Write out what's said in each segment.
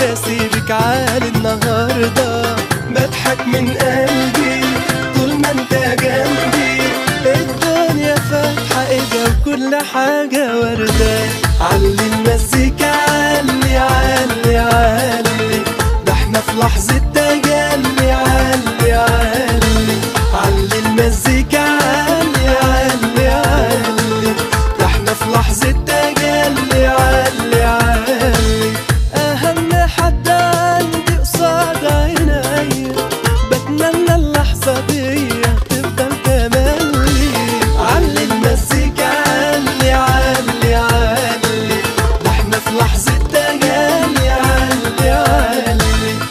احساسي بك عالي النهارده بضحك من قلبي طول ما انت جنبي الدنيا فاتحه ايدها وكل حاجه ورده علي المزيكا علي علي علي ده احنا في لحظه تجلي علي علي علي المزيكا علي علي علي ده احنا في لحظه تجلي علي علي اهم حد عندي قصاد عيني بتمنى اللحظه دي تفضل تملي علي المزيكا علي علي علي ده احنا في لحظه تجلي علي علي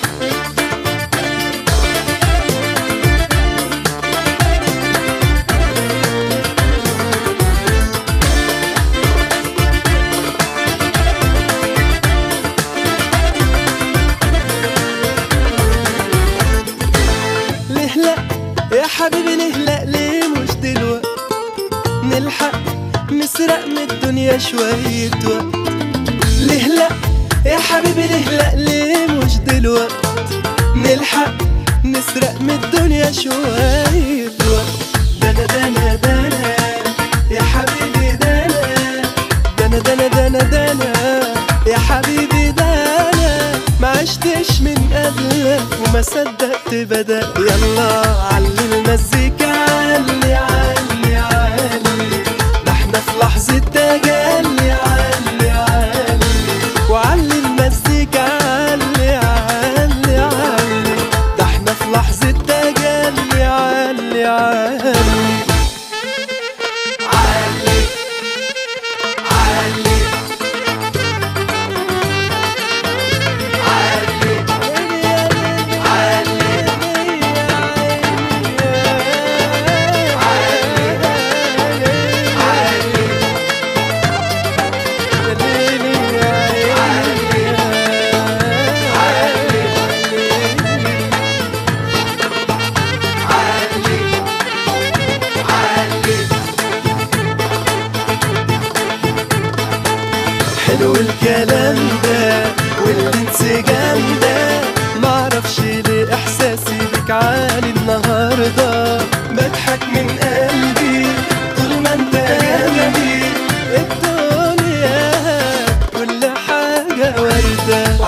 ليه لا يا حبيبي ليه لا ليه مش دلوقت نلحق نسرق من الدنيا شوية وقت ليه لا يا حبيبي ليه لا ليه مش دلوقت نلحق نسرق من الدنيا شوية وقت دنا دنا دنا يا حبيبي دنا دنا دنا دنا دنا يا حبيبي دنا ما عشتش من قبلك وما صدقت بدأ يلا علي المزيكا علي علي علي ده احنا في لحظة تجلي علي علي وعلي المزيكا علي علي علي ده احنا في لحظة تجلي علي علي علي علي حلو الكلام ده والانسجام ده معرفش ليه احساسي بك عالي النهارده بضحك من قلبي طول ما انت جنبي الدنيا كل حاجه ورده